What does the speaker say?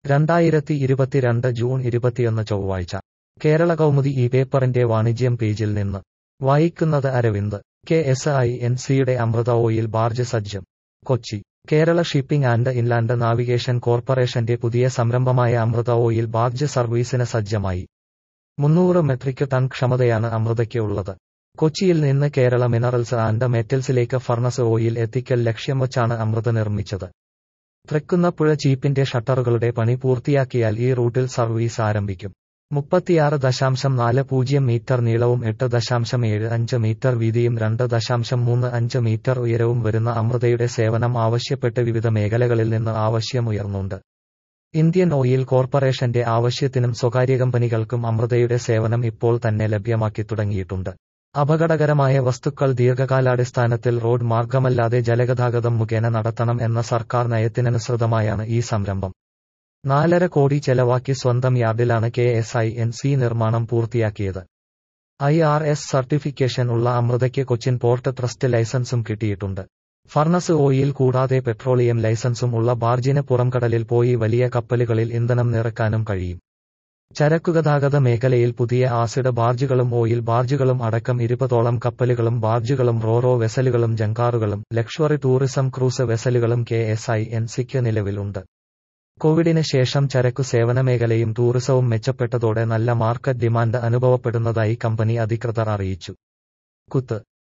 രണ്ടായിരത്തി ഇരുപത്തിരണ്ട് ജൂൺ ഇരുപത്തിയൊന്ന് ചൊവ്വാഴ്ച കേരള കൗമുദി ഈ പേപ്പറിന്റെ വാണിജ്യം പേജിൽ നിന്ന് വായിക്കുന്നത് Aravind K S I N സിയുടെ അമൃത ഓയിൽ ബാർജ് സജ്ജം Kochi Kerala shipping and inland navigation കോർപ്പറേഷന്റെ പുതിയ സംരംഭമായ അമൃത ഓയിൽ ബാർജ് സർവീസിന് സജ്ജമായി മുന്നൂറ് മെട്രിക് ടൺ ക്ഷമതയാണ് അമൃതയ്ക്ക് ഉള്ളത് കൊച്ചിയിൽ നിന്ന് കേരള മിനറൽസ് ആൻഡ് മെറ്റൽസിലേക്ക് ഫർണസ് ഓയിൽ എത്തിക്കൽ ലക്ഷ്യം വച്ചാണ് അമൃത നിർമ്മിച്ചത് തൃക്കുന്നപ്പുഴ ചീപ്പിന്റെ ഷട്ടറുകളുടെ പണി പൂർത്തിയാക്കിയാൽ ഈ റൂട്ടിൽ സർവീസ് ആരംഭിക്കും മുപ്പത്തിയാറ് ദശാംശം നാല് പൂജ്യം മീറ്റർ നീളവും എട്ട് ദശാംശം ഏഴ് അഞ്ച് മീറ്റർ വീതിയും രണ്ട് ദശാംശം മൂന്ന് അഞ്ച് മീറ്റർ ഉയരവും വരുന്ന അമൃതയുടെ സേവനം ആവശ്യപ്പെട്ട് വിവിധ മേഖലകളിൽ നിന്ന് ആവശ്യമുയർന്നുണ്ട് ഇന്ത്യൻ ഓയിൽ കോർപ്പറേഷന്റെ ആവശ്യത്തിനും സ്വകാര്യ കമ്പനികൾക്കും അമൃതയുടെ സേവനം ഇപ്പോൾ തന്നെ ലഭ്യമാക്കി തുടങ്ങിയിട്ടുണ്ട് അപകടകരമായ വസ്തുക്കൾ ദീർഘകാലാടിസ്ഥാനത്തിൽ റോഡ് മാർഗമല്ലാതെ ജലഗതാഗതം മുഖേന നടത്തണം എന്ന സർക്കാർ നയത്തിനനുസൃതമായാണ് ഈ സംരംഭം നാലര കോടി ചെലവാക്കി സ്വന്തം യാർഡിലാണ് K S I N C നിർമ്മാണം പൂർത്തിയാക്കിയത് ഐ ആർ എസ് സർട്ടിഫിക്കേഷൻ ഉള്ള അമൃതയ്ക്ക് കൊച്ചിൻ പോർട്ട് ട്രസ്റ്റ് ലൈസൻസും കിട്ടിയിട്ടുണ്ട് ഫർണസ് ഓയിൽ കൂടാതെ പെട്രോളിയം ലൈസൻസും ഉള്ള ബാർജിന് പുറംകടലിൽ പോയി വലിയ കപ്പലുകളിൽ ഇന്ധനം നിറക്കാനും കഴിയും ചരക്കുഗതാഗത മേഖലയിൽ പുതിയ ആസിഡ് ബാർജുകളും ഓയിൽ ബാർജുകളും അടക്കം ഇരുപതോളം കപ്പലുകളും ബാർജുകളും റോറോ വെസലുകളും ജങ്കാറുകളും ലക്ഷറി ടൂറിസം ക്രൂസ് വെസലുകളും കെ എസ് ഐ എൻ സിക്ക് നിലവിലുണ്ട് കോവിഡിന് ശേഷം ചരക്കു സേവന മേഖലയും ടൂറിസവും മെച്ചപ്പെട്ടതോടെ നല്ല മാർക്കറ്റ് ഡിമാൻഡ് അനുഭവപ്പെടുന്നതായി കമ്പനി അധികൃതർ അറിയിച്ചു കുത്ത്